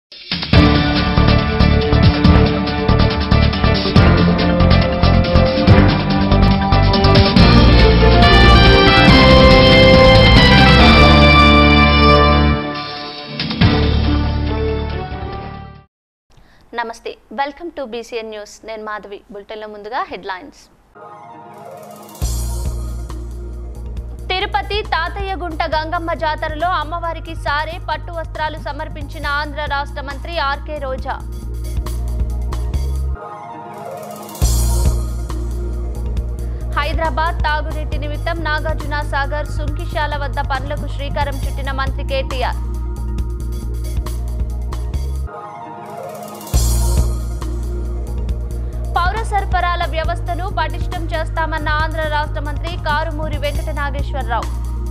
నమస్తే welcome to BCN news నేను మాధవి బులెటిన్లో ముందుగా హెడ్లైన్స్ తిరుపతి తాతయ్యగుంట గంగమ్మ జాతరలో అమ్మవారికి సారే పట్టు వస్త్రాలు సమర్పించిన ఆంధ్ర రాష్ట్ర మంత్రి ఆర్కే రోజా హైదరాబాద్ తాగునీటి నిమిత్తం నాగార్జున సాగర్ సుంకిశాల వద్ద పనులకు శ్రీకారం చుట్టిన మంత్రి కేటీఆర్ పౌర సరఫరాల వ్యవస్థను పటిష్టం చేస్తామన్న ఆంధ్ర రాష్ట్ర మంత్రి కారుమూరి వెంకట నాగేశ్వరరావు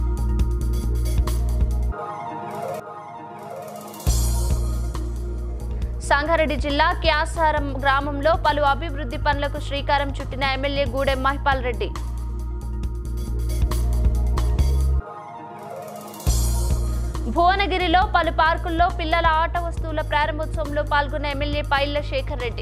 సంగారెడ్డి జిల్లా క్యాసారం గ్రామంలో పలు అభివృద్ధి పనులకు శ్రీకారం చుట్టిన ఎమ్మెల్యే గూడెం మహిపాల్ రెడ్డి భువనగిరిలో పలు పార్కుల్లో పిల్లల ఆట వస్తువుల ప్రారంభోత్సవంలో పాల్గొన్న ఎమ్మెల్యే పైళ్ల శేఖర్ రెడ్డి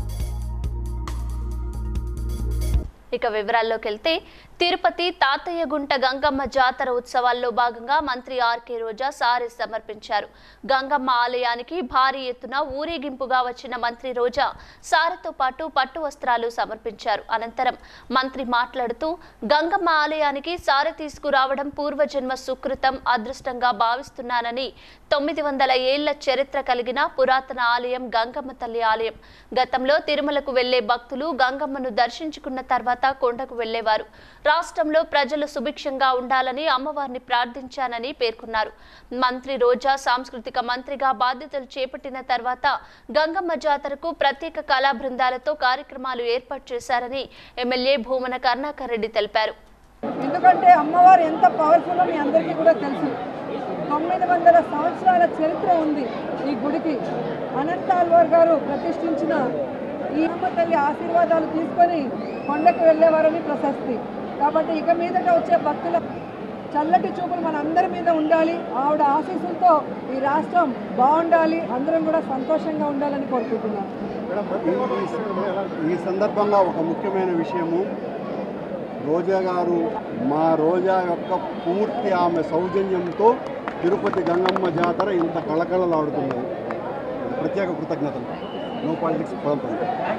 ఇక వివరాల్లోకి వెళ్తే తిరుపతి తాతయ్యగుంట గంగమ్మ జాతర ఉత్సవాల్లో భాగంగా మంత్రి ఆర్కే రోజా సారీ సమర్పించారు గంగమ్మ ఆలయానికి భారీ ఎత్తున ఊరేగింపుగా వచ్చిన మంత్రి రోజా సారెతో పాటు పట్టు వస్త్రాలు సమర్పించారు అనంతరం మంత్రి మాట్లాడుతూ గంగమ్మ ఆలయానికి సారె తీసుకురావడం పూర్వజన్మ సుకృతం అదృష్టంగా భావిస్తున్నానని తొమ్మిది వందల ఏళ్ల చరిత్ర కలిగిన పురాతన ఆలయం గంగమ్మ తల్లి ఆలయం గతంలో తిరుమలకు వెళ్లే భక్తులు గంగమ్మను దర్శించుకున్న తర్వాత కొండకు వెళ్లేవారు రాష్ట్రంలో ప్రజలు సుభిక్షంగా ఉండాలని అమ్మవారిని ప్రార్థించానని పేర్కొన్నారు మంత్రి రోజా సాంస్కృతిక మంత్రిగా బాధ్యతలు చేపట్టిన తర్వాత గంగమ్మ జాతరకు ప్రత్యేక కళా బృందాలతో కార్యక్రమాలు ఏర్పాటు చేశారని ఎమ్మెల్యే భూమన కరుణాకర్ రెడ్డి తెలిపారు ఎందుకంటే అమ్మవారు ఎంత పవర్ఫుల్ మీ అందరికీ కూడా తెలుసు తొమ్మిది వందల సంవత్సరాల చరిత్ర ఉంది ఈ గుడికి అనంత ఆల్వార్ గారు ప్రతిష్ఠించిన ఈ అమ్మ తల్లి ఆశీర్వాదాలు తీసుకొని కొండకు వెళ్ళేవారని ప్రశస్తి కాబట్టి ఇక మీదట వచ్చే భక్తుల చల్లటి చూపులు మన అందరి మీద ఉండాలి ఆవిడ ఆశీస్సులతో ఈ రాష్ట్రం బాగుండాలి అందరం కూడా సంతోషంగా ఉండాలని కోరుకుంటున్నాను ఈ సందర్భంగా ఒక ముఖ్యమైన విషయము రోజా గారు మా రోజా యొక్క పూర్తి ఆమె సౌజన్యంతో తిరుపతి గంగమ్మ జాతర ఇంత కళకళలాడుతున్నది ప్రత్యేక కృతజ్ఞతలు నో పాలిటిక్స్ పదంపల్లి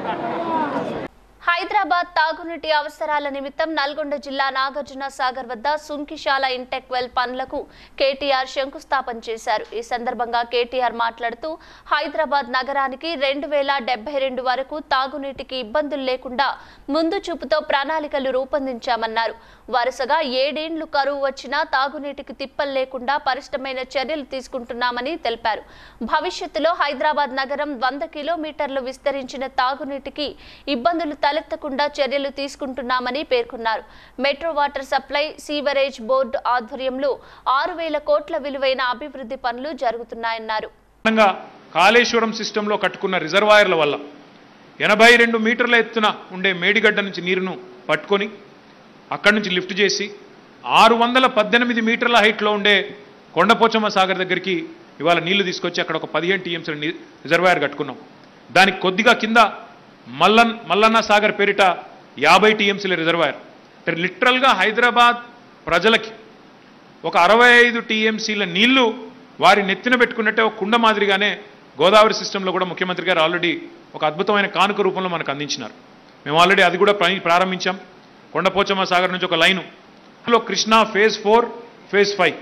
హైదరాబాద్ తాగునీటి అవసరాల నిమిత్తం నల్గొండ జిల్లా నాగార్జున సాగర్ వద్ద సుంకిశాల ఇంటెక్ వెల్ పనులకు కేటీఆర్ శంకుస్థాపన చేశారు ఈ సందర్భంగా కేటీఆర్ మాట్లాడుతూ హైదరాబాద్ నగరానికి రెండు వేల డెబ్బై రెండు వరకు తాగునీటికి ఇబ్బందులు లేకుండా ముందు చూపుతో ప్రణాళికలు రూపొందించామన్నారు వరుసగా ఏడేండ్లు కరువు వచ్చినా తాగునీటికి తిప్పలు లేకుండా పరిష్టమైన చర్యలు తీసుకుంటున్నామని తెలిపారు భవిష్యత్తులో హైదరాబాద్ నగరం వంద కిలోమీటర్లు విస్తరించిన తాగునీటికి ఇబ్బందులు తలెత్తకుండా చర్యలు తీసుకుంటున్నామని పేర్కొన్నారు metro water supply sewerage board ఆధ్వర్యంలో ఆరు వేల కోట్ల విలువైన అభివృద్ధి పనులు జరుగుతున్నాయన్నారు ప్రధానంగా కాళేశ్వరం సిస్టంలో కట్టుకున్న రిజర్వాయర్ల వల్ల ఎనభై రెండు మీటర్ల ఎత్తున ఉండే మేడిగడ్డ నుంచి నీరును పట్టుకొని అక్కడి నుంచి లిఫ్ట్ చేసి ఆరు వందల పద్దెనిమిది మీటర్ల హైట్లో ఉండే కొండపోచమ్మ సాగర్ దగ్గరికి ఇవాళ నీళ్లు తీసుకొచ్చి అక్కడ ఒక పదిహేను టీఎంసీ రిజర్వాయర్ కట్టుకున్నాం దానికి కొద్దిగా కింద మల్లన్ మల్లన్న సాగర్ పేరిట యాభై టీఎంసీల రిజర్వాయర్ అంటే లిటరల్గా హైదరాబాద్ ప్రజలకి ఒక అరవై ఐదు టీఎంసీల నీళ్లు వారి నెత్తిన పెట్టుకున్నట్టే ఒక కుండ మాదిరిగానే గోదావరి సిస్టంలో కూడా ముఖ్యమంత్రి గారు ఆల్రెడీ ఒక అద్భుతమైన కానుక రూపంలో మనకు అందించినారు మేము ఆల్రెడీ అది కూడా ప్ర- ప్రారంభించాం కొండపోచమ్మ సాగర్ నుంచి ఒక లైను అందులో Krishna phase four phase five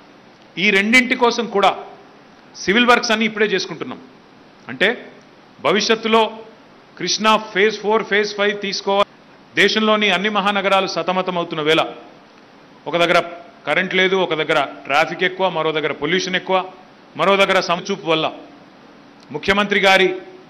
ఈ రెండింటి కోసం కూడా సివిల్ వర్క్స్ అన్ని ఇప్పుడే చేసుకుంటున్నాం అంటే భవిష్యత్తులో Krishna phase four phase five తీసుకోవాలి దేశంలోని అన్ని మహానగరాలు సతమతమవుతున్న వేళ ఒక దగ్గర కరెంట్ లేదు ఒక దగ్గర ట్రాఫిక్ ఎక్కువ మరో దగ్గర పొల్యూషన్ ఎక్కువ మరో దగ్గర సమచూపు వల్ల ముఖ్యమంత్రి గారి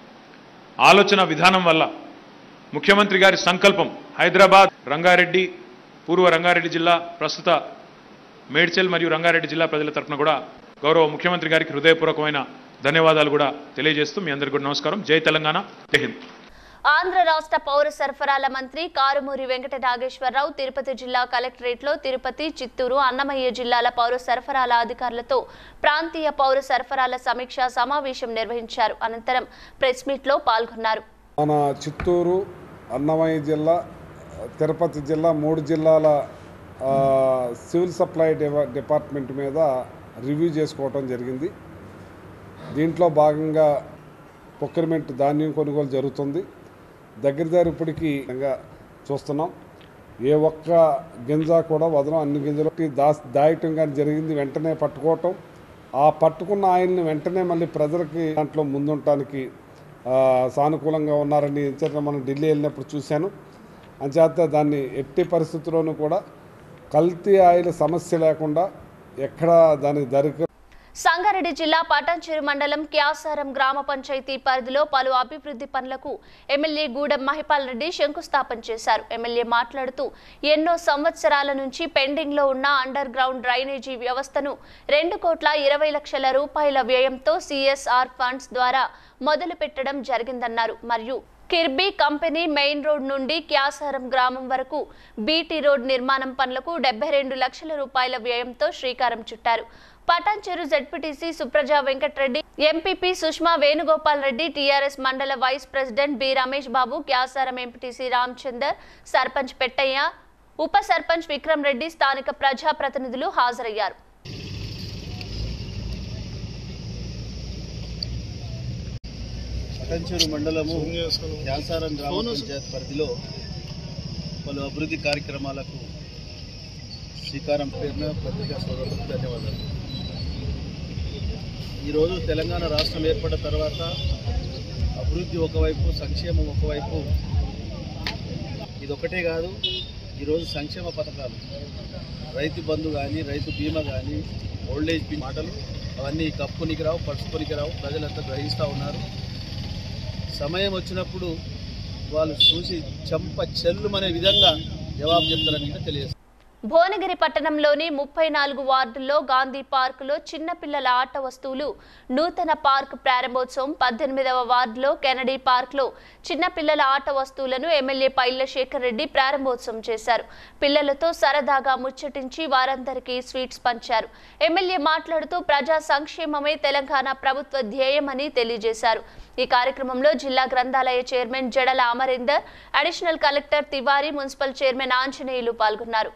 ఆలోచన విధానం వల్ల ముఖ్యమంత్రి గారి సంకల్పం హైదరాబాద్ రంగారెడ్డి పూర్వ రంగారెడ్డి జిల్లా ప్రస్తుత మేడ్చల్ మరియు రంగారెడ్డి జిల్లా ప్రజల తరఫున కూడా గౌరవ ముఖ్యమంత్రి గారికి హృదయపూర్వకమైన ధన్యవాదాలు కూడా తెలియజేస్తూ మీ అందరికీ కూడా నమస్కారం జై తెలంగాణ జై హింద్ ఆంధ్ర రాష్ట్ర పౌర సరఫరాల మంత్రి కారుమూరి వెంకట నాగేశ్వరరావు తిరుపతి జిల్లా కలెక్టరేట్లో తిరుపతి చిత్తూరు అన్నమయ్య జిల్లాల పౌర సరఫరాల అధికారులతో ప్రాంతీయ పౌర సరఫరాల సమీక్షా సమావేశం నిర్వహించారు అనంతరం ప్రెస్ మీట్లో పాల్గొన్నారు మన చిత్తూరు అన్నమయ్య జిల్లా తిరుపతి జిల్లా మూడు జిల్లాల ఆ, సివిల్ సప్లై డిపా- డిపార్ట్మెంట్ మీద రివ్యూ చేసుకోవటం జరిగింది దీంట్లో భాగంగా ప్రొక్యూర్మెంట్ ధాన్యం కొనుగోలు జరుగుతుంది దగ్గర దగ్గర ఇప్పటికీ విధంగా చూస్తున్నాం ఏ ఒక్క గింజ కూడా వదలం అన్ని గింజలు దా దాయటం కానీ జరిగింది వెంటనే పట్టుకోవటం ఆ పట్టుకున్న ఆయన్ని వెంటనే మళ్ళీ ప్రజలకి దాంట్లో ముందుండటానికి ఆ, సానుకూలంగా ఉన్నారని ఎంచేత మనం ఢిల్లీ వెళ్ళినప్పుడు చూశాను అంచేత దాన్ని ఎట్టి పరిస్థితుల్లోనూ కూడా కల్తీ ఆయిల్ సమస్య లేకుండా ఎక్కడ దానికి దరికి సంగారెడ్డి జిల్లా పటాన్చెరు మండలం క్యాసారం గ్రామ పంచాయతీ పరిధిలో పలు అభివృద్ధి పనులకు ఎమ్మెల్యే గూడెం మహిపాల్ రెడ్డి శంకుస్థాపన చేశారు ఎమ్మెల్యే మాట్లాడుతూ ఎన్నో సంవత్సరాల నుంచి పెండింగ్ లో ఉన్న అండర్ గ్రౌండ్ డ్రైనేజీ వ్యవస్థను రెండు కోట్ల ఇరవై లక్షల రూపాయల వ్యయంతో సిఎస్ఆర్ ఫండ్స్ ద్వారా మొదలు పెట్టడం జరిగిందన్నారు మరియు కిర్బీ కంపెనీ మెయిన్ రోడ్ నుండి క్యాసారం గ్రామం వరకు బీటీ రోడ్ నిర్మాణం పనులకు డెబ్బై రెండు లక్షల రూపాయల వ్యయంతో శ్రీకారం చుట్టారు Patancheru ZPTC Supraja Venkatareddy MPP Sushma Venugopal Reddy TRS మండల vice president B Ramesh Babu Kyasaram MPTC Ramachander sarpanch Pettaiah ఉప సర్పంచ్ విక్రమ్ రెడ్డి స్థానిక ప్రజాప్రతినిధులు హాజరయ్యారు పటంచెరు మండలము క్యాన్సారం గ్రామ పంచాయత్ పరిధిలో పలు అభివృద్ధి కార్యక్రమాలకు శ్రీకారం పేరున పత్రికా సోదరులకు ధన్యవాదాలు ఈరోజు తెలంగాణ రాష్ట్రం ఏర్పడిన తర్వాత అభివృద్ధి ఒకవైపు సంక్షేమం ఒకవైపు ఇదొకటే కాదు ఈరోజు సంక్షేమ పథకాలు రైతు బంధు కానీ రైతు బీమా కానీ ఓల్డేజ్ బీ మాటలు అవన్నీ కప్పునికి రావు పరుచుకొనికి రావు ప్రజలంతా గ్రహిస్తూ ఉన్నారు సమయం వచ్చినప్పుడు వాళ్ళు చూసి చంప చెల్లుమనే విధంగా జవాబు చెప్తారని కూడా తెలియజేస్తారు భువనగిరి పట్టణంలోని ముప్పై నాలుగు వార్డుల్లో గాంధీ పార్కులో చిన్నపిల్లల ఆట వస్తువులు నూతన పార్క్ ప్రారంభోత్సవం పద్దెనిమిదవ వార్డులో కెనడీ పార్క్లో చిన్నపిల్లల ఆట వస్తువులను ఎమ్మెల్యే పైల శేఖర్ రెడ్డి ప్రారంభోత్సవం చేశారు పిల్లలతో సరదాగా ముచ్చటించి వారందరికీ స్వీట్స్ పంచారు ఎమ్మెల్యే మాట్లాడుతూ ప్రజా సంక్షేమమే తెలంగాణ ప్రభుత్వ ధ్యేయమని తెలియజేశారు ఈ కార్యక్రమంలో జిల్లా గ్రంథాలయ chairman Jadala Amarinder additional collector Tiwari municipal chairman Anjaneyulu పాల్గొన్నారు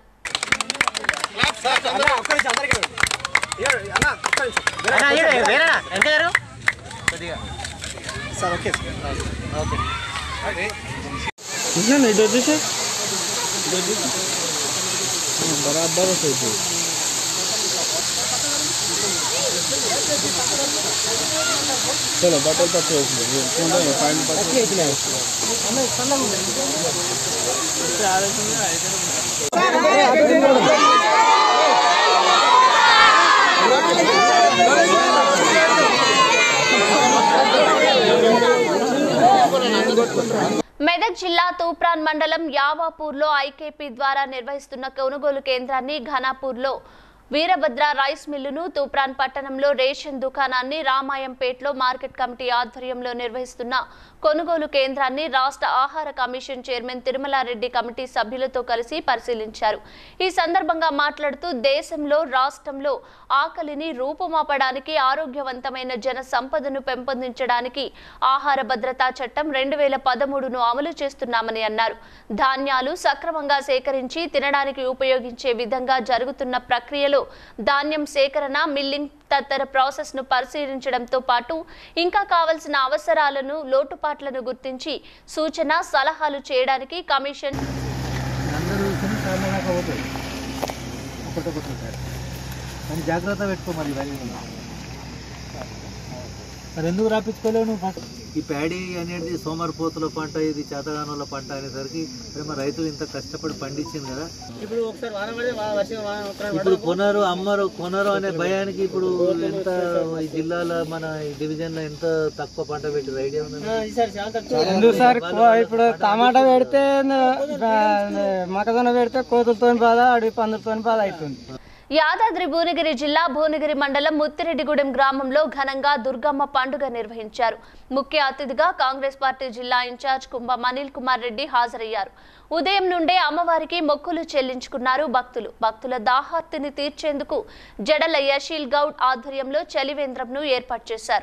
మెదక్ జిల్లా తూప్రాన్ మండలం యావాపూర్లో ఐకేపీ ద్వారా నిర్వహిస్తున్న కొనుగోలు కేంద్రాన్ని ఘనాపూర్లో వీరభద్ర రైస్ మిల్లును తూప్రాన్ పట్టణంలో రేషన్ దుకాణాన్ని రామాయంపేటలో మార్కెట్ కమిటీ ఆధ్వర్యంలో నిర్వహిస్తున్న కొనుగోలు కేంద్రాన్ని రాష్ట్ర ఆహార కమిషన్ చైర్మన్ తిరుమలారెడ్డి కమిటీ సభ్యులతో కలిసి పరిశీలించారు ఈ సందర్భంగా మాట్లాడుతూ దేశంలో రాష్ట్రంలో ఆకలిని రూపుమాపడానికి ఆరోగ్యవంతమైన జన సంపదను పెంపొందించడానికి ఆహార భద్రతా చట్టం రెండు వేల పదమూడును అమలు చేస్తున్నామని అన్నారు ధాన్యాలు సక్రమంగా సేకరించి తినడానికి ఉపయోగించే విధంగా జరుగుతున్న ప్రక్రియలో ధాన్యం సేకరణ మిల్లింగ్ తదితర ప్రాసెస్ ను పరిశీలించడంతో పాటు ఇంకా కావలసిన అవసరాలను లోటుపాట్లను గుర్తించి సూచన సలహాలు చేయడానికి కమిషన్ అందరూ చూసుకుని సాధారణంగా పోతుంది ఒకటి ఒకటి ఉంటారు కానీ జాగ్రత్త పెట్టుకో మరి ఇవన్నీ మరి ఎందుకు రాపించుకోలేవు నువ్వు ఫస్ట్ ఈ ప్యాడీ అనేది సోమరిపోతుల పంట ఇది చేతగానుల పంట అనేసరికి మరి మా రైతులు ఇంత కష్టపడి పండించింది కదా ఇప్పుడు ఒకసారి వాన పడి వా- వర్షం వాన ఒకసారి ఇప్పుడు కొనరు అమ్మరు కొనరు అనే భయానికి ఇప్పుడు ఎంత ఈ జిల్లాలో మన ఈ డివిజన్ లో ఎంత తక్కువ పంట పెట్టారు ఐడియా ఉంది ఆ, ఈసారి చాలా తక్కువ ఎందుకు సార్ ఇప్పుడు టమాటా పెడితే మొక్కజొన్న పెడితే కోతులతో బాధ అడవి పందులతో బాధ అవుతుంది యాదాద్రి భువనగిరి జిల్లా భువనగిరి మండలం ముత్తిరెడ్డిగూడెం గ్రామంలో ఘనంగా దుర్గమ్మ పండుగ నిర్వహించారు ముఖ్య అతిథిగా కాంగ్రెస్ పార్టీ జిల్లా ఇన్ఛార్జ్ కుంభం అనిల్ కుమార్ రెడ్డి హాజరయ్యారు ఉదయం నుండే అమ్మవారికి మొక్కులు చెల్లించుకున్నారు భక్తులు భక్తుల దాహార్తిని తీర్చేందుకు జడల యశీల్ గౌడ్ ఆధ్వర్యంలో చలివేంద్రంను ఏర్పాటు చేశారు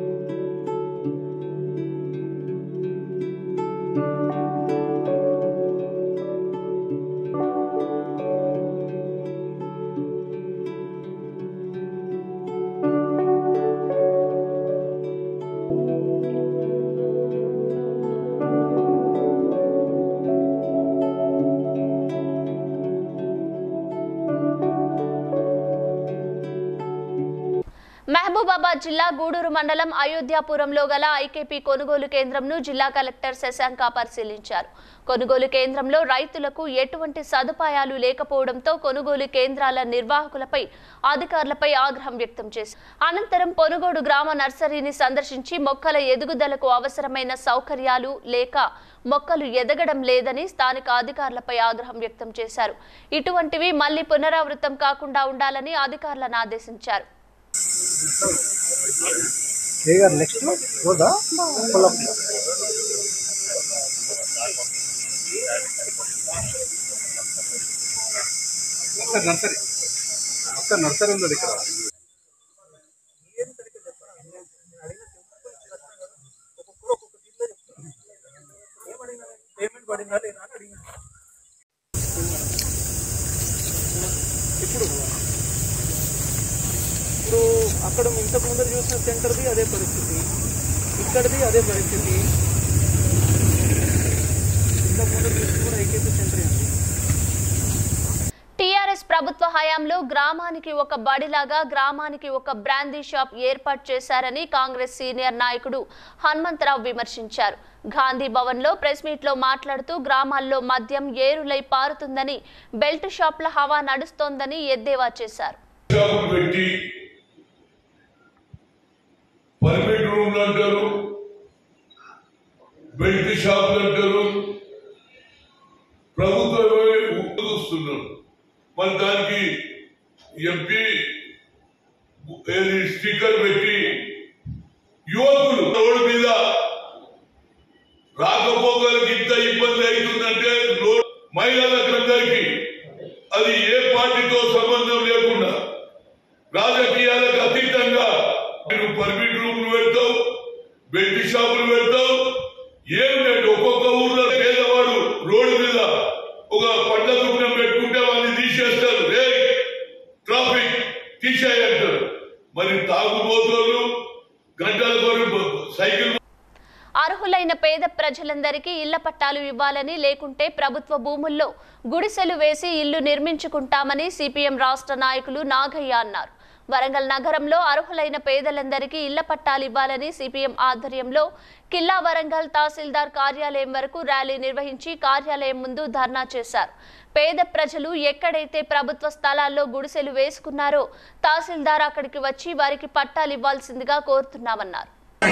మహబూబాబాద్ జిల్లా గూడూరు మండలం అయోధ్యాపురంలో గల ఐకేపీ కొనుగోలు కేంద్రంను జిల్లా కలెక్టర్ శశాంక పరిశీలించారు కొనుగోలు కేంద్రంలో రైతులకు ఎటువంటి సదుపాయాలు లేకపోవడంతో కొనుగోలు కేంద్రాల నిర్వాహకులపై అధికారులపై ఆగ్రహం వ్యక్తం చేశారు అనంతరం పొనుగోడు గ్రామ నర్సరీని సందర్శించి మొక్కల ఎదుగుదలకు అవసరమైన సౌకర్యాలు లేక మొక్కలు ఎదగడం లేదని స్థానిక అధికారులపై ఆగ్రహం వ్యక్తం చేశారు ఇటువంటివి మళ్లీ పునరావృతం కాకుండా ఉండాలని అధికారులను ఆదేశించారు నెక్స్ట్ రోజా సార్ నర్సరీ సార్ నర్సరీ ఉంది ఇక్కడ ఇప్పుడు ఇప్పుడు అక్కడ ఇంతకు ముందర చూసిన సెంటర్ది అదే పరిస్థితి ఇక్కడది అదే పరిస్థితి ఇంతకు ముందర చూసిన కూడా ఐకేపీ సెంటర్ అండి టీఆర్ఎస్ ప్రభుత్వ హయాంలో గ్రామానికి ఒక బడిలాగా గ్రామానికి ఒక బ్రాందీ షాప్ ఏర్పాటు చేశారని కాంగ్రెస్ సీనియర్ నాయకుడు హనుమంతరావు విమర్శించారు గాంధీ భవన్ లో ప్రెస్ మీట్ లో మాట్లాడుతూ గ్రామాల్లో మద్యం ఏరులై పారుతుందని బెల్ట్ షాప్ల హవా నడుస్తోందని ఎద్దేవా చేశారు షాపులు పెట్టి పర్మిట్ రూమ్లు అంటారు బెల్ట్ షాపులు అంటారు ప్రభుత్వమే చూస్తున్నారు మరి దానికి ఎంపీ ఏది స్టిక్కర్ పెట్టి యువకులు రోడ్డు మీద రాకపోకలకు ఇంత ఇబ్బంది అవుతుందంటే రోడ్ మహిళలకందరికీ అది ఏ పార్టీతో సంబంధం లేకుండా రాజకీయాలకు అతీతంగా మీరు పర్మిట్ రూమ్లు పెడతావు బెల్ట్ షాపులు పెడతావు ఏం లేదు ఒక్కొక్క ఊర్లో పేదవాడు రోడ్డు మీద ఒక పండ్ల దుకాణం పెట్టుకుంటే వాళ్ళని తీసేస్తారు రే ట్రాఫిక్ తీసేయంటారు మరి తాగుబోతోళ్ళు గంటల కొరకు సైకిల్ అర్హులైన పేద ప్రజలందరికీ ఇళ్ల పట్టాలు ఇవ్వాలని లేకుంటే ప్రభుత్వ భూముల్లో గుడిసెలు వేసి ఇల్లు నిర్మించుకుంటామని సిపిఎం రాష్ట్ర నాయకులు నాగయ్య అన్నారు వరంగల్ నగరంలో అర్హులైన పేదలందరికీ ఇళ్ల పట్టాలు ఇవ్వాలని సిపిఎం ఆధ్వర్యంలో కిల్లా వరంగల్ తహసీల్దార్ కార్యాలయం వరకు ర్యాలీ నిర్వహించి కార్యాలయం ముందు ధర్నా చేశారు పేద ప్రజలు ఎక్కడైతే ప్రభుత్వ స్థలాల్లో గుడిసెలు వేసుకున్నారో తహసీల్దార్ అక్కడికి వచ్చి వారికి పట్టాలు ఇవ్వాల్సిందిగా కోరుతున్నామన్నారు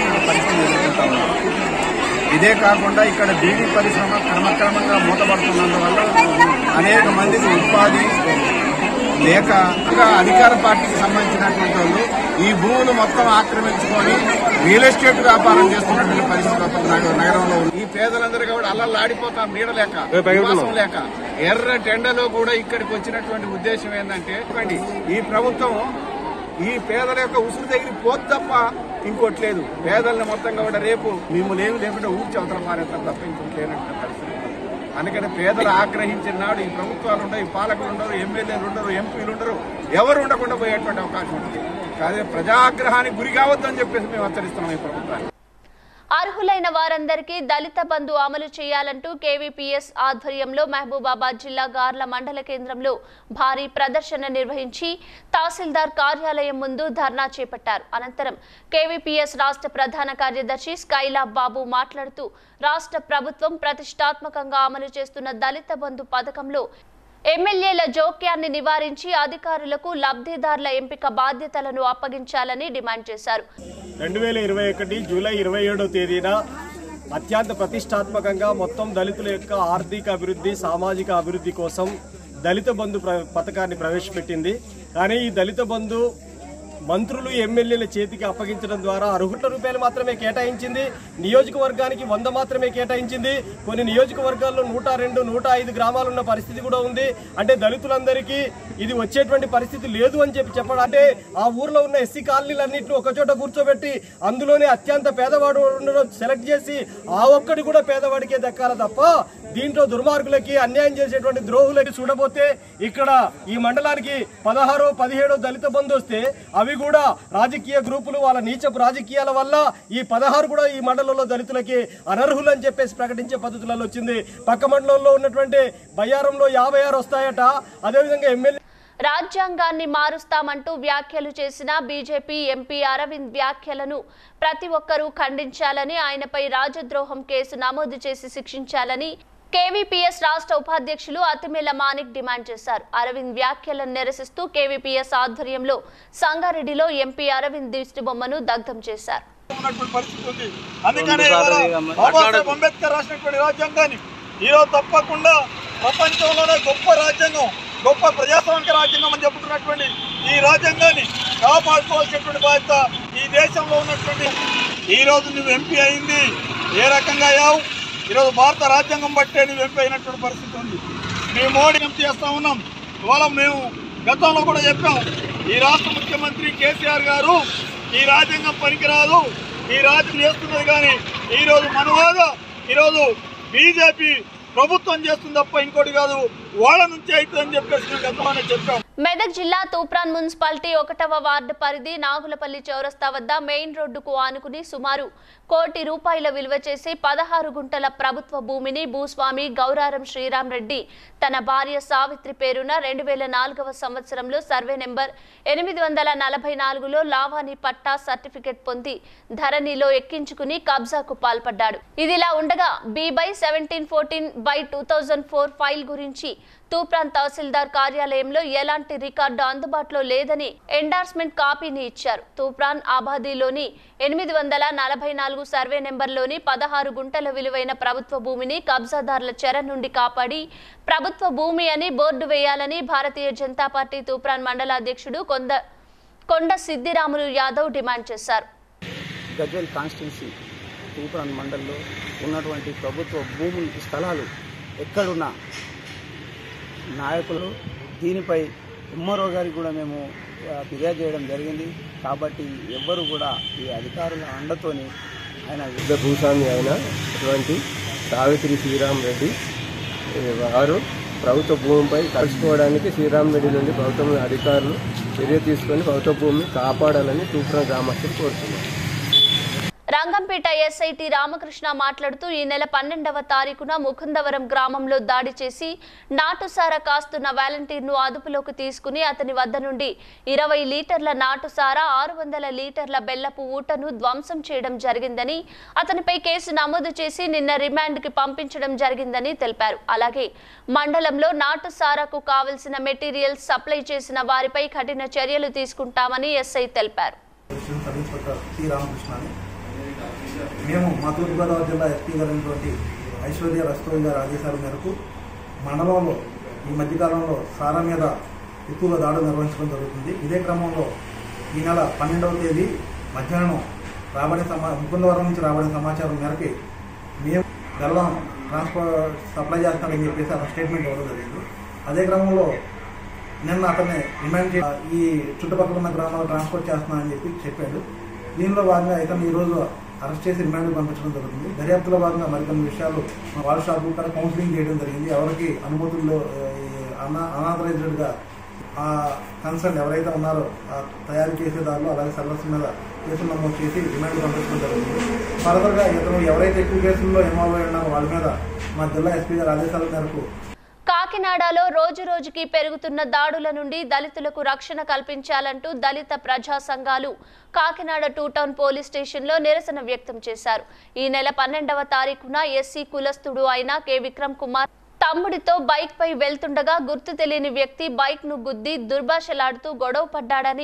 ఇదే కాకుండా ఇక్కడ బీడీ పరిశ్రమ క్రమక్రమంగా మూతపడుతున్నందువల్ల అనేక మందికి ఉపాధి లేక ఇంకా అధికార పార్టీకి సంబంధించినటువంటి వాళ్ళు ఈ భూములు మొత్తం ఆక్రమించుకొని రియల్ ఎస్టేట్ వ్యాపారం చేస్తున్నటువంటి పరిస్థితి ఒక నగ- నగరంలో ఉంది ఈ పేదలందరూ కూడా అల్లల్లాడిపోతాం నీడ లేక నివాసం లేక ఎర్ర టెండలో కూడా ఇక్కడికి వచ్చినటువంటి ఉద్దేశం ఏంటంటే చూడండి, ఈ ప్రభుత్వం ఈ పేదల యొక్క ఉసురు దగ్గర పోదు తప్ప ఇంకోటి లేదు పేదల్ని మొత్తం కూడా రేపు మిమ్మల్ని ఏమి లేకుండా ఊడ్చి అవతల మారేస్తారు తప్ప ఇంకోటి లేనటువంటి పరిస్థితి అందుకని పేదలు ఆగ్రహించిన నాడు ఈ ప్రభుత్వాలు ఉండవు ఈ పాలకులు ఉండరు ఎమ్మెల్యేలు ఉండరు ఎంపీలు ఉండరు ఎవరు ఉండకుండా పోయేటువంటి అవకాశం ఉంటుంది కానీ ప్రజాగ్రహానికి గురి కావద్దని చెప్పేసి మేము హెచ్చరిస్తున్నాం ఈ ప్రభుత్వాన్ని అర్హులైన వారందరికీ దళిత బంధు అమలు చేయాలంటూ కేవీపీఎస్ ఆధ్వర్యంలో మహబూబాబాద్ జిల్లా గార్ల మండల కేంద్రంలో భారీ ప్రదర్శన నిర్వహించి తహసీల్దార్ కార్యాలయం ముందు ధర్నా చేపట్టారు అనంతరం కేవీపీఎస్ రాష్ట్ర ప్రధాన కార్యదర్శి స్కైలాబ్ బాబు మాట్లాడుతూ రాష్ట్ర ప్రభుత్వం ప్రతిష్టాత్మకంగా అమలు చేస్తున్న దళిత బంధు పథకంలో ఎమ్మెల్యేల జోక్యాన్ని నివారించి అధికారులకు లబ్ధిదారుల ఎంపిక బాధ్యతలను అప్పగించాలని డిమాండ్ చేశారు రెండు వేల ఇరవై ఒకటి జూలై ఇరవై ఏడో తేదీన అత్యంత ప్రతిష్టాత్మకంగా మొత్తం దళితుల యొక్క ఆర్థిక అభివృద్ధి సామాజిక అభివృద్ధి కోసం దళిత బంధు ప్ర- పథకాన్ని ప్రవేశపెట్టింది కానీ ఈ దళిత బంధు మంత్రులు ఎమ్మెల్యేల చేతికి అప్పగించడం ద్వారా అర్హుల రూపాయలు మాత్రమే కేటాయించింది నియోజకవర్గానికి వంద మాత్రమే కేటాయించింది కొన్ని నియోజకవర్గాల్లో నూట రెండు నూట ఐదు గ్రామాలు ఉన్న పరిస్థితి కూడా ఉంది అంటే దళితులందరికీ ఇది వచ్చేటువంటి పరిస్థితి లేదు అని చెప్పి చెప్పడం అంటే ఆ ఊర్లో ఉన్న ఎస్సీ కాలనీలన్నింటినీ ఒకచోట కూర్చోబెట్టి అందులోనే అత్యంత పేదవాడు ఉండడం సెలెక్ట్ చేసి ఆ ఒక్కటి కూడా పేదవాడికే దక్కాల తప్ప దీంట్లో దుర్మార్గులకి అన్యాయం చేసేటువంటి ద్రోహులకి చూడబోతే ఇక్కడ ఈ మండలానికి పదహారో పదిహేడో దళిత బంధు వస్తే అవి కూడా రాజకీయ గ్రూపులు వాళ్ళ నీచపు రాజకీయాల వల్ల ఈ పదహారు కూడా ఈ మండలంలో దళితులకి అనర్హులు అని చెప్పేసి ప్రకటించే పద్ధతులలో వచ్చింది పక్క మండలంలో ఉన్నటువంటి బయ్యారంలో యాభై ఆరు వస్తాయట అదేవిధంగా ఎమ్మెల్యే రాజ్యాంగాన్ని మారుస్తామంటూ వ్యాఖ్యలు చేసిన బీజేపీ ఎంపీ అరవింద్ వ్యాఖ్యలను ప్రతి ఒక్కరూ ఖండించాలని ఆయనపై రాజద్రోహం కేసు నమోదు చేసి శిక్షించాలని కేవీపీఎస్ రాష్ట్ర ఉపాధ్యక్షులు అతిమేల మానిక్ డిమాండ్ చేశారు అరవింద్ వ్యాఖ్యలను నిరసిస్తూ కేవీపీఎస్ ఆధ్వర్యంలో సంగారెడ్డిలో ఎంపీ అరవింద్ దిష్టి బొమ్మను దగ్ధం చేశారు ఉన్నటువంటి పరిస్థితి ఉంది అందుకనే ఇవాళ బాబాసాహెబ్ అంబేద్కర్ రాసినటువంటి రాజ్యాంగాన్ని ఈరోజు తప్పకుండా ప్రపంచంలోనే గొప్ప రాజ్యాంగం గొప్ప ప్రజాస్వామిక రాజ్యాంగం అని చెప్పుకున్నటువంటి ఈ రాజ్యాంగాన్ని కాపాడుకోవాల్సినటువంటి బాధ్యత ఈ దేశంలో ఉన్నటువంటి ఈ రోజు నువ్వు ఎంపీ అయింది ఏ రకంగా అయ్యావు ఈరోజు భారత రాజ్యాంగం బట్టే నువ్వు ఎంపీ అయినటువంటి పరిస్థితి ఉంది మేము మోడీ ఎంపీ చేస్తా ఉన్నాం ఇవాళ మేము గతంలో కూడా చెప్పాం ఈ రాష్ట్ర ముఖ్యమంత్రి కేసీఆర్ గారు ఈ రాజ్యాంగం పనికిరాదు ఈ రాజ్యం చేస్తున్నది కానీ ఈరోజు మనువాద ఈరోజు బీజేపీ ప్రభుత్వం చేస్తుంది తప్ప ఇంకోటి కాదు వాళ్ళ నుంచి అవుతుందని చెప్పేసి మేము గతంలోనే చెప్పాం మెదక్ జిల్లా తూప్రాన్ మున్సిపాలిటీ ఒకటవ వార్డు పరిధి నాగులపల్లి చౌరస్తా వద్ద మెయిన్ రోడ్డుకు ఆనుకుని సుమారు కోటి రూపాయల విలువ చేసి పదహారు గుంటల ప్రభుత్వ భూమిని భూస్వామి గౌరారం శ్రీరామ్ రెడ్డి తన భార్య సావిత్రి పేరున రెండు వేల నాలుగవ సంవత్సరంలో సర్వే నెంబర్ ఎనిమిది వందల నలభై నాలుగులో లావాణి పట్టా సర్టిఫికెట్ పొంది ధరణిలో ఎక్కించుకుని కబ్జాకు పాల్పడ్డాడు ఇదిలా ఉండగా B by seventeen fourteen by two thousand four file గురించి తూప్రాన్ తహసీల్దార్ కార్యాలయంలో ఎలాంటి రికార్డు అందుబాటులో లేదని ఎండార్స్మెంట్ కాపీని ఇచ్చారు తూప్రాన్ ఆబాదీలోని ఎనిమిది వందల నలభై నాలుగు సర్వే నెంబర్లోని పదహారు గుంటల విలువైన ప్రభుత్వ భూమిని కబ్జాదారుల చెర నుండి కాపాడి ప్రభుత్వ భూమి అని బోర్డు వేయాలని భారతీయ జనతా పార్టీ తూప్రాన్ మండల అధ్యక్షుడు కొంద కొండ సిద్దిరాములు యాదవ్ డిమాండ్ చేశారు గజ్వెల్ కాన్స్టిట్యున్సీ తూప్రాన్ మండల్లో ఉన్నటువంటి ప్రభుత్వ భూములు స్థలాలు ఎక్కడున్నా నాయకులు దీనిపై ఉమ్మరో గారికి కూడా మేము ఆ, ఫిర్యాదు చేయడం జరిగింది కాబట్టి ఎవ్వరు కూడా ఈ అధికారుల అండతోని ఆయన పెద్ద భూస్వామి అయిన అటువంటి సావిత్రి శ్రీరామ్ రెడ్డి ఏ, వారు ప్రభుత్వ భూమిపై కలుసుకోవడానికి శ్రీరామ్ రెడ్డి నుండి ప్రభుత్వం అధికారులు చర్య తీసుకొని ప్రభుత్వ భూమిని కాపాడాలని తూప్రా గ్రామస్తులు కోరుతున్నారు రంగంపేట ఎస్ఐటి రామకృష్ణ మాట్లాడుతూ ఈ నెల పన్నెండవ తారీఖున ముకుందవరం గ్రామంలో దాడి చేసి నాటుసార కాస్తున్న వాలంటీర్ను అదుపులోకి తీసుకుని అతని వద్ద నుండి ఇరవై లీటర్ల నాటుసార ఆరు వందల లీటర్ల బెల్లపు ఊటను ధ్వంసం చేయడం జరిగిందని అతనిపై కేసు నమోదు చేసి నిన్న రిమాండ్కి పంపించడం జరిగిందని తెలిపారు అలాగే మండలంలో నాటుసారాకు కావలసిన మెటీరియల్స్ సప్లై చేసిన వారిపై కఠిన చర్యలు తీసుకుంటామని ఎస్ఐ తెలిపారు సబ్ ఇన్స్పెక్టర్ టి రామకృష్ణని మేము మా తూర్పుగోదావరి జిల్లా ఎస్పీ గారైనటువంటి ఐశ్వర్య రస్తోయి గారి ఆదేశాల మేరకు మండలంలో ఈ మధ్యకాలంలో సారా మీద ఎక్కువగా దాడులు నిర్వహించడం జరుగుతుంది ఇదే క్రమంలో ఈ నెల పన్నెండవ తేదీ మధ్యాహ్నం రాబడే సమా ముకుందవరం నుంచి రాబడే సమాచారం మేరకు మేము గల్లం ట్రాన్స్పోర్ట్ సప్లై చేస్తానని చెప్పేసి అతను స్టేట్మెంట్ ఇవ్వడం జరిగింది అదే క్రమంలో నిన్న అతన్ని రిమాండ్ చే ఈ చుట్టుపక్కల ఉన్న గ్రామాలు ట్రాన్స్పోర్ట్ చేస్తున్నానని చెప్పి చెప్పాడు దీనిలో భాగంగా ఇతను ఈరోజు అరెస్ట్ చేసి రిమాండ్ పంపించడం జరుగుతుంది దర్యాప్తులో భాగంగా మరికొన్ని విషయాలు వాళ్ళ షాపు కూడా కౌన్సిలింగ్ చేయడం జరిగింది ఎవరికి అనుమతుల్లో అనా అనాథరైజ్డ్గా ఆ కన్సర్న్ ఎవరైతే ఉన్నారో ఆ తయారు చేసేదారులు అలాగే సర్వస్ మీద కేసులు నమోదు చేసి రిమాండ్ పంపించడం జరుగుతుంది ఫర్దర్గా ఇతను ఎవరైతే ఎక్కువ కేసుల్లో ఇన్వాల్వ్ అయి ఉన్నారో వాళ్ళ మీద మా జిల్లా ఎస్పీ గారి ఆదేశాల మేరకు కాకినాడలో రోజు రోజుకి పెరుగుతున్న దాడుల నుండి దళితులకు రక్షణ కల్పించాలంటూ దళిత ప్రజా సంఘాలు కాకినాడ టూ టౌన్ పోలీస్ స్టేషన్లో నిరసన వ్యక్తం చేశారు ఈ నెల పన్నెండవ తారీఖున ఎస్సీ కులస్తుడు అయిన కె విక్రమ్ కుమార్ తమ్ముడితో బైక్ పై వెళ్తుండగా గుర్తు తెలియని వ్యక్తి బైక్ ను గుద్ది దుర్భాషలాడుతూ గొడవ పడ్డాడని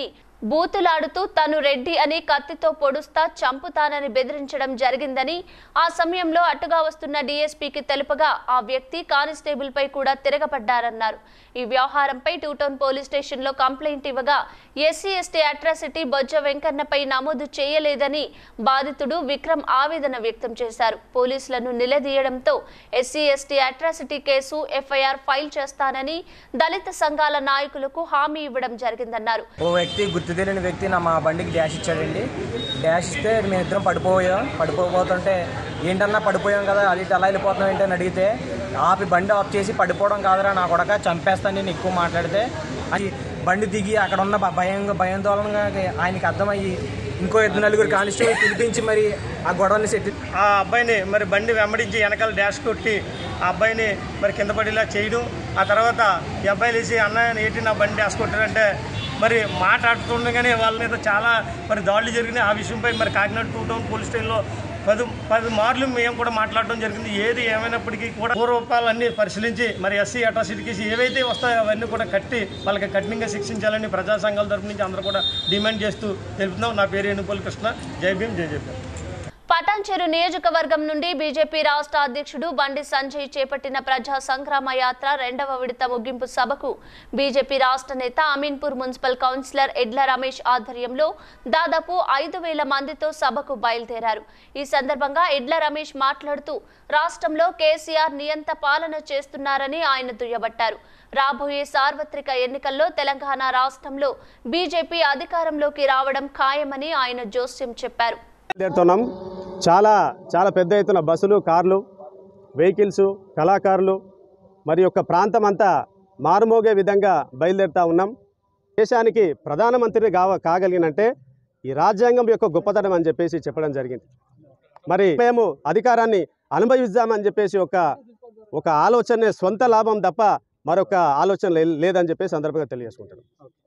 బూతులాడుతూ తను రెడ్డి అని కత్తితో పొడుస్తా చంపుతానని బెదిరించడం జరిగిందని ఆ సమయంలో అటుగా వస్తున్న డీఎస్పీకి తెలుపగా ఆ వ్యక్తి కానిస్టేబుల్ పై కూడా తిరగబడ్డారన్నారు ఈ వ్యవహారంపై టూటౌన్ పోలీస్ స్టేషన్లో కంప్లైంట్ ఇవ్వగా ఎస్సీ ఎస్టీ అట్రాసిటీ బొజ్జ వెంకన్నపై నమోదు చేయలేదని బాధితుడు విక్రమ్ ఆవేదన వ్యక్తం చేశారు పోలీసులను నిలదీయడంతో SC ST atrocity case FIR file చేస్తానని దళిత సంఘాల నాయకులకు హామీ ఇవ్వడం జరిగిందన్నారు ఓ వ్యక్తి గుర్తు తెలియని వ్యక్తి నా మా బండికి డాష్ ఇచ్చాడండి డాష్ ఇస్తే మేము ఇద్దరం పడిపోయాం పడిపోతుంటే ఏంటన్నా పడిపోయాం కదా అది ఇటు అలా వెళ్ళిపోతున్నాం ఏంటని అడిగితే ఆపి బండి ఆఫ్ చేసి పడిపోవడం కాదురా నా కొడక చంపేస్తాను నేను ఎక్కువ మాట్లాడితే అది బండి దిగి అక్కడ ఉన్న భ- భయం భయాందోళనగా ఆయనకి అర్థమయ్యి ఇంకో ఇద్దరు నలుగురు కానిస్టేబుల్ పిలిపించి మరి ఆ గొడవని సెట్ ఆ అబ్బాయిని మరి బండి వెంబడించి వెనకాల డాష్ కొట్టి ఆ అబ్బాయిని మరి కింద పడేలా చేయడం ఆ తర్వాత ఈ అబ్బాయి లేచి అన్న ఏంటి నా బండి డాష్ కొట్టారంటే మరి మాట్లాడుతుండగానే వాళ్ళ మీద చాలా మరి దాడులు జరిగినాయి ఆ విషయంపై మరి కాకినాడ టూ టౌన్ పోలీస్ స్టేషన్లో పది పది మార్లు మేము కూడా మాట్లాడడం జరిగింది ఏది ఏమైనప్పటికీ కూడా పూర్వపాలన్నీ పరిశీలించి మరి ఎస్సీ అట్రాసిటీ కేసు ఏవైతే వస్తాయో అవన్నీ కూడా కట్టి వాళ్ళకి కఠినంగా శిక్షించాలని ప్రజా సంఘాల తరపు నుంచి అందరూ కూడా డిమాండ్ చేస్తూ తెలుపుతున్నాం నా పేరు ఎనుకోలు కృష్ణ జై భీమ్ జై జై భీమ్ పటాన్చెరు నియోజకవర్గం నుండి బీజేపీ రాష్ట్ర అధ్యక్షుడు బండి సంజయ్ చేపట్టిన ప్రజా సంగ్రామ యాత్ర రెండవ విడత ముగింపు సభకు బీజేపీ రాష్ట్ర నేత అమీన్పూర్ మున్సిపల్ కౌన్సిలర్ ఎడ్ల రమేష్ ఆధ్వర్యంలో దాదాపు ఐదు వేల మందితో సభకు బయలుదేరారు ఈ సందర్భంగా ఎడ్ల రమేష్ మాట్లాడుతూ రాష్ట్రంలో కేసీఆర్ నియంత పాలన చేస్తున్నారని ఆయన దుయ్యబట్టారు రాబోయే సార్వత్రిక ఎన్నికల్లో తెలంగాణ రాష్ట్రంలో బీజేపీ అధికారంలోకి రావడం ఖాయమని ఆయన జోస్యం చెప్పారు బయలుదేరుతున్నాం చాలా చాలా పెద్ద ఎత్తున బస్సులు కార్లు వెహికల్స్ కళాకారులు మరి యొక్క ప్రాంతం అంతా మారుమోగే విధంగా బయలుదేరుతా ఉన్నాం దేశానికి ప్రధానమంత్రి కావ కాగలిగినంటే ఈ రాజ్యాంగం యొక్క గొప్పతనం అని చెప్పేసి చెప్పడం జరిగింది మరి మేము అధికారాన్ని అనుభవిద్దామని చెప్పేసి ఒక ఒక ఆలోచనే సొంత లాభం తప్ప మరొక ఆలోచన లే- లేదని చెప్పేసి సందర్భంగా తెలియజేసుకుంటాను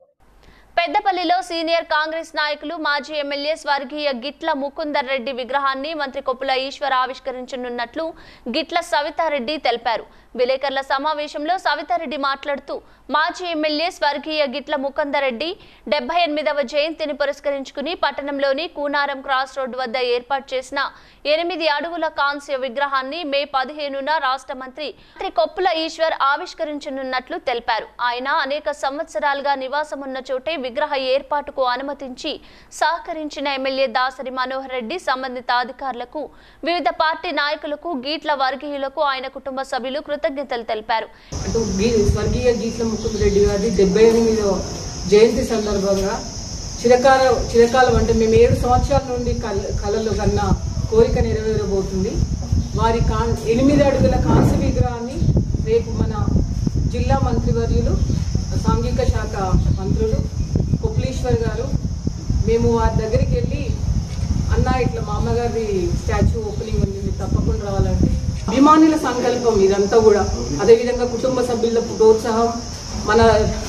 పెద్దపల్లిలో సీనియర్ కాంగ్రెస్ నాయకులు మాజీ ఎమ్మెల్యే స్వర్గీయ గిట్ల ముకుందర్ రెడ్డి విగ్రహాన్ని మంత్రి కొప్పుల ఈశ్వర్ ఆవిష్కరించనున్నట్లు గిట్ల సవితారెడ్డి తెలిపారు విలేకరుల సమావేశంలో సవితారెడ్డి మాట్లాడుతూ మాజీ ఎమ్మెల్యే స్వర్గీయ గిట్ల ముకుందర్ రెడ్డి డెబ్బై ఎనిమిదవ జయంతిని పురస్కరించుకుని పట్టణంలోని కూనారం క్రాస్ రోడ్డు వద్ద ఏర్పాటు చేసిన ఎనిమిది అడుగుల కాంస్య విగ్రహాన్ని మే పదిహేనున రాష్ట్ర మంత్రి మంత్రి కొప్పుల ఈశ్వర్ ఆవిష్కరించనున్నట్లు తెలిపారు ఆయన అనేక సంవత్సరాలుగా నివాసమున్న చోటే విగ్రహ ఏర్పాటుకు అనుమతించి సహకరించిన ఎమ్మెల్యే దాసరి మనోహర్ రెడ్డి సంబంధిత అధికారులకు వివిధ పార్టీ నాయకులకు గీట్ల వర్గీయులకు ఆయన కుటుంబ సభ్యులు కృతజ్ఞతలు తెలిపారు అటు గీ స్వర్గీయ గీట్ల ముకుంద రెడ్డి గారి డెబ్బై ఎనిమిదో జయంతి సందర్భంగా చిరకాల చిరకాలం అంటే మేము ఏడు సంవత్సరాల నుండి కల కళలు కన్న కోరిక నెరవేరబోతుంది వారి కా ఎనిమిది అడుగుల కాంస్య విగ్రహాన్ని రేపు మన జిల్లా మంత్రివర్యులు సాంఘిక శాఖ మంత్రులు కొప్లీశ్వర్ గారు మేము వారి దగ్గరికి వెళ్ళి అన్న ఇట్లా మా అమ్మగారి స్టాచ్యూ ఓపెనింగ్ ఉంది మీరు తప్పకుండా రావాలంటే అభిమానుల సంకల్పం ఇదంతా కూడా అదేవిధంగా కుటుంబ సభ్యుల ప్రోత్సాహం మన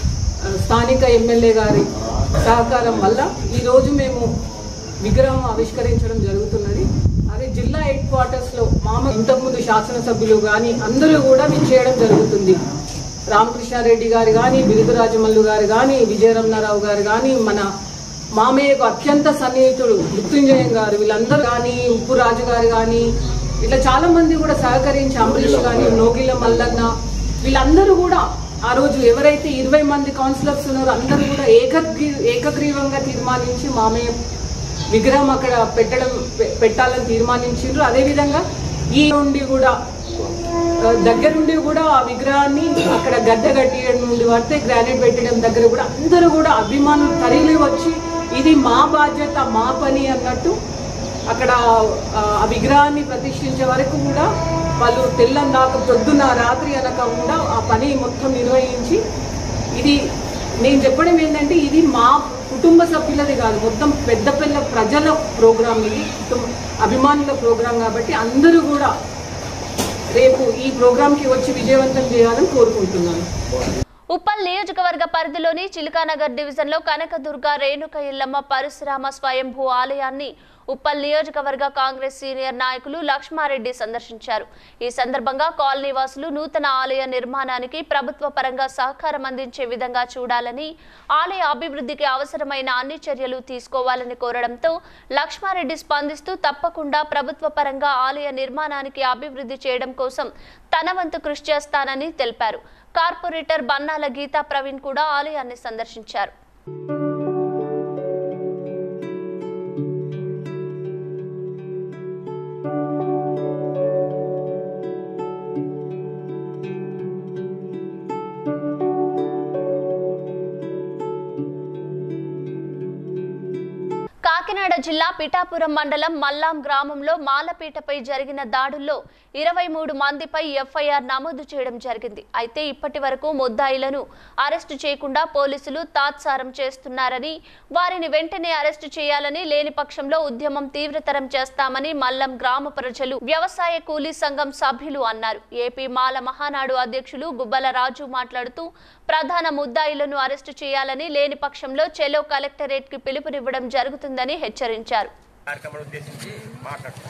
ఆ, స్థానిక ఎమ్మెల్యే గారి సహకారం వల్ల ఈరోజు మేము విగ్రహం ఆవిష్కరించడం జరుగుతున్నది అదే జిల్లా హెడ్ క్వార్టర్స్లో మామ ఇంతకుముందు శాసనసభ్యులు కానీ అందరూ కూడా విచ్చేయడం జరుగుతుంది రామకృష్ణారెడ్డి గారు కానీ బిరుదురాజమల్లు గారు కానీ విజయరమణారావు గారు కానీ మన మామయ్యకు అత్యంత సన్నిహితుడు మృత్యుంజయం గారు వీళ్ళందరూ కానీ ఉప్పు రాజు గారు కానీ ఇట్లా చాలా మంది కూడా సహకరించి అంబరీష్ కానీ నోగిల మల్లన్న వీళ్ళందరూ కూడా ఆ రోజు ఎవరైతే ఇరవై మంది కౌన్సిలర్స్ ఉన్నారో అందరూ కూడా ఏకగ్రీ ఏకగ్రీవంగా తీర్మానించి మామయ్య విగ్రహం అక్కడ పెట్టడం పె- పెట్టాలని తీర్మానించిండ్రు అదేవిధంగా ఈ నుండి కూడా ఆ, దగ్గరుండి కూడా ఆ విగ్రహాన్ని అక్కడ గద్దె కట్టియడం నుండి పడితే గ్రానైట్ పెట్టడం దగ్గర కూడా అందరూ కూడా అభిమానులు తరలి వచ్చి ఇది మా బాధ్యత మా పని అన్నట్టు అక్కడ ఆ, ఆ విగ్రహాన్ని ప్రతిష్ఠించే వరకు కూడా వాళ్ళు తెల్లం దాకా పొద్దున్న రాత్రి అనకుండా ఆ పని మొత్తం నిర్వహించి ఇది నేను చెప్పడం ఏంటంటే ఇది మా కుటుంబ సభ్యులది కాదు మొత్తం పెద్ద పెద్ద ప్రజల ప్రోగ్రాం ఇది కుటుంబ అభిమానుల ప్రోగ్రాం కాబట్టి అందరూ కూడా రేపు ఈ ప్రోగ్రాంకి వచ్చి విజయవంతం చేయాలని కోరుకుంటున్నాను ఉప్పల్ నియోజకవర్గ పరిధిలోని చిలుకానగర్ డివిజన్లో కనకదుర్గ రేణుక ఇల్లమ్మ పరశురామ స్వయంభూ ఆలయాన్ని ఉప్పల్ నియోజకవర్గ కాంగ్రెస్ సీనియర్ నాయకులు లక్ష్మారెడ్డి సందర్శించారు ఈ సందర్భంగా కాలనీ వాసులు నూతన ఆలయ నిర్మాణానికి ప్రభుత్వ పరంగా సహకారం అందించే విధంగా చూడాలని ఆలయ అభివృద్ధికి అవసరమైన అన్ని చర్యలు తీసుకోవాలని కోరడంతో లక్ష్మారెడ్డి స్పందిస్తూ తప్పకుండా ప్రభుత్వ పరంగా ఆలయ నిర్మాణానికి అభివృద్ధి చేయడం కోసం తన వంతు కృషి చేస్తానని తెలిపారు కార్పొరేటర్ బన్నాల గీతా ప్రవీణ్ కూడా ఆలయాన్ని సందర్శించారు కాకినాడ జిల్లా పిఠాపురం మండలం మల్లాం గ్రామంలో మాలపీటపై జరిగిన దాడుల్లో ఇరవై మూడు మందిపై ఎఫ్ఐఆర్ నమోదు చేయడం జరిగింది అయితే ఇప్పటి వరకు ముద్దాయిలను అరెస్టు చేయకుండా పోలీసులు తాత్సారం చేస్తున్నారని వారిని వెంటనే అరెస్టు చేయాలని లేని పక్షంలో ఉద్యమం తీవ్రతరం చేస్తామని మల్లం గ్రామ ప్రజలు వ్యవసాయ కూలీ సంఘం సభ్యులు అన్నారు ఏపీ మాల మహానాడు అధ్యక్షులు గుబ్బల రాజు మాట్లాడుతూ ప్రధాన ముద్దాయిలను అరెస్టు చేయాలని లేని పక్షంలో చెలో కలెక్టరేట్ కి పిలుపునివ్వడం జరుగుతుందని హెచ్చరించారు కార్యక్రమాన్ని ఉద్దేశించి మాట్లాడతాం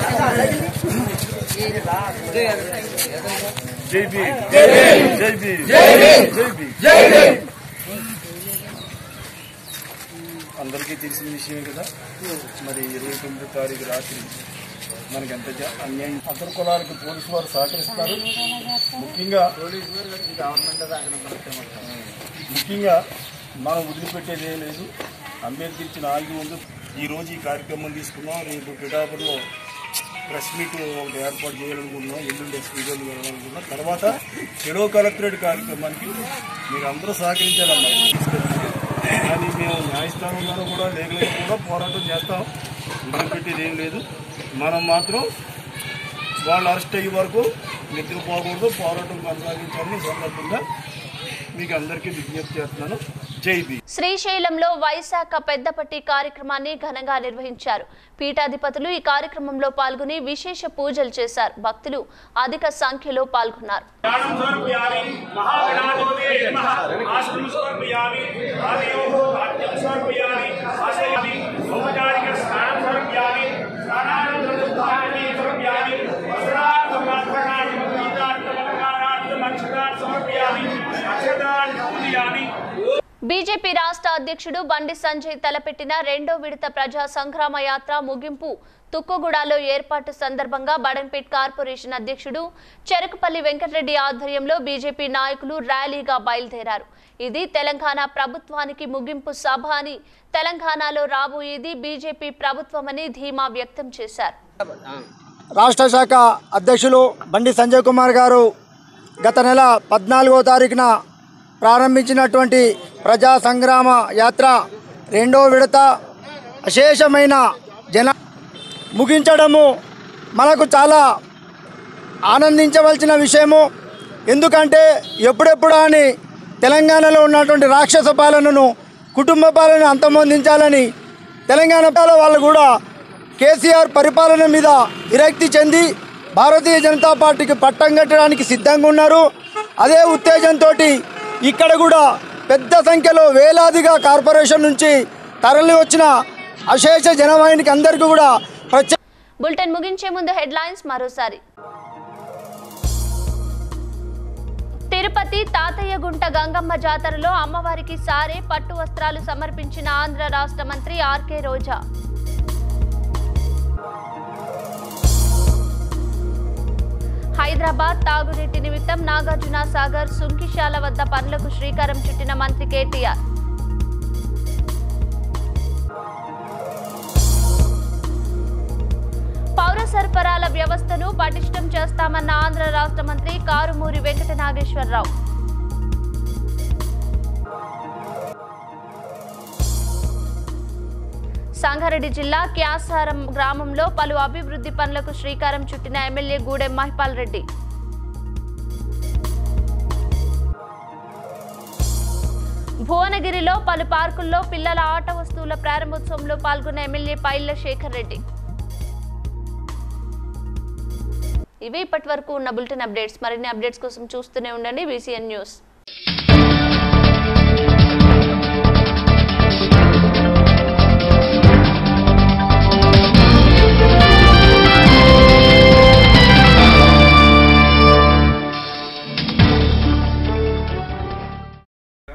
జై భీమ్ జై భీమ్ జై భీమ్ జై భీమ్ జై భీమ్ అందరికీ తెలిసిన విషయమే కదా మరి ఇరవై తొమ్మిదో తారీఖు రాత్రి మనకి ఎంత జ- అన్యాయం అతని కులాలకు పోలీసు వారు సహకరిస్తారు ముఖ్యంగా ముఖ్యంగా మనం వదిలిపెట్టేది ఏం లేదు అంబేద్కర్ ఇచ్చిన ఆగి ముందు ఈ రోజు ఈ కార్యక్రమం తీసుకున్నాం రేపు పిఠాపురంలో ప్రెస్ మీట్ ఒకటి ఏర్పాటు చేయాలనుకుంటున్నాం ఎల్లుండి ఎస్పీ గారిని వెళ్ళాలనుకుంటున్నాం తర్వాత చెడో కలెక్టరేట్ కార్యక్రమానికి మీరు అందరూ సహకరించాలమ్మా కానీ మేము న్యాయస్థానంలో కూడా లేఖలకు కూడా పోరాటం చేస్తాం వదిలిపెట్టేది ఏం లేదు మనం మాత్రం వాళ్ళు అరెస్ట్ అయ్యే వరకు నిద్రపోకూడదు పోరాటం కొనసాగించాలని ఈ సందర్భంగా మీకు అందరికీ విజ్ఞప్తి చేస్తున్నాను జై బీ శ్రీశైలంలో వైశాఖ పెద్దపట్టి కార్యక్రమాన్ని ఘనంగా నిర్వహించారు పీఠాధిపతులు ఈ కార్యక్రమంలో పాల్గొని విశేష పూజలు చేశారు భక్తులు అధిక సంఖ్యలో పాల్గొన్నారు బీజేపీ రాష్ట్ర అధ్యక్షుడు బండి సంజయ్ తలపెట్టిన రెండో విడత ప్రజా సంగ్రామ యాత్ర ముగింపు తుక్కుగూడలో ఏర్పాటు సందర్భంగా బడన్పేట్ కార్పొరేషన్ అధ్యక్షుడు చెరుకుపల్లి వెంకటరెడ్డి ఆధ్వర్యంలో బీజేపీ నాయకులు ర్యాలీగా బయలుదేరారు ఇది తెలంగాణ ప్రభుత్వానికి ముగింపు సభ అని తెలంగాణలో రాబోయేది బీజేపీ ప్రభుత్వమని ధీమా వ్యక్తం చేశారు రాష్ట్ర శాఖ అధ్యక్షులు బండి సంజయ్ కుమార్ గారు గత నెల పద్నాలుగో తారీఖున ప్రారంభించినటువంటి ప్రజా సంగ్రామ యాత్ర రెండో విడత అశేషమైన జన ముగించడము మనకు చాలా ఆనందించవలసిన విషయము ఎందుకంటే ఎప్పుడెప్పుడు అని తెలంగాణలో ఉన్నటువంటి రాక్షస పాలనను కుటుంబ పాలన అంతమొందించాలని తెలంగాణ పాలన వాళ్ళు కూడా కేసీఆర్ పరిపాలన మీద విరక్తి చెంది భారతీయ జనతా పార్టీకి పట్టం కట్టడానికి సిద్ధంగా ఉన్నారు అదే ఉత్తేజంతో ఇక్కడ కూడా పెద్ద సంఖ్యలో వేలాదిగా కార్పొరేషన్ నుంచి తరలి వచ్చిన అశేష జనవాహినికి అందరికీ కూడా ప్రత్యేక బులెటిన్ ముగించే ముందు హెడ్లైన్స్ మరోసారి తిరుపతి తాతయ్యగుంట గంగమ్మ జాతరలో అమ్మవారికి సారే పట్టు వస్త్రాలు సమర్పించిన ఆంధ్ర రాష్ట్ర మంత్రి ఆర్కే రోజా హైదరాబాద్ తాగునీటి నిమిత్తం నాగార్జున సాగర్ సుంకిశాల వద్ద పనులకు శ్రీకారం చుట్టిన మంత్రి కేటీఆర్ పౌర సరఫరాల వ్యవస్థను పటిష్టం చేస్తామన్న ఆంధ్ర రాష్ట్ర మంత్రి కారుమూరి వెంకట నాగేశ్వరరావు సంగారెడ్డి జిల్లా క్యాసారం గ్రామంలో పలు అభివృద్ధి పనులకు శ్రీకారం చుట్టిన ఎమ్మెల్యే గూడెం మహిపాల్ రెడ్డి భువనగిరిలో పలు పార్కుల్లో పిల్లల ఆట వస్తువుల ప్రారంభోత్సవంలో పాల్గొన్న ఎమ్మెల్యే పైళ్ల శేఖర్ రెడ్డి ఇవి ఇప్పటి వరకు ఉన్న బులెటిన్ అప్డేట్స్ మరిన్ని అప్డేట్స్ కోసం చూస్తూనే ఉండండి BCN news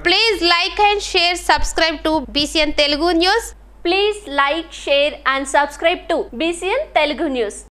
Please like and share, subscribe to BCN Telugu News. Please like, share and subscribe to BCN Telugu News.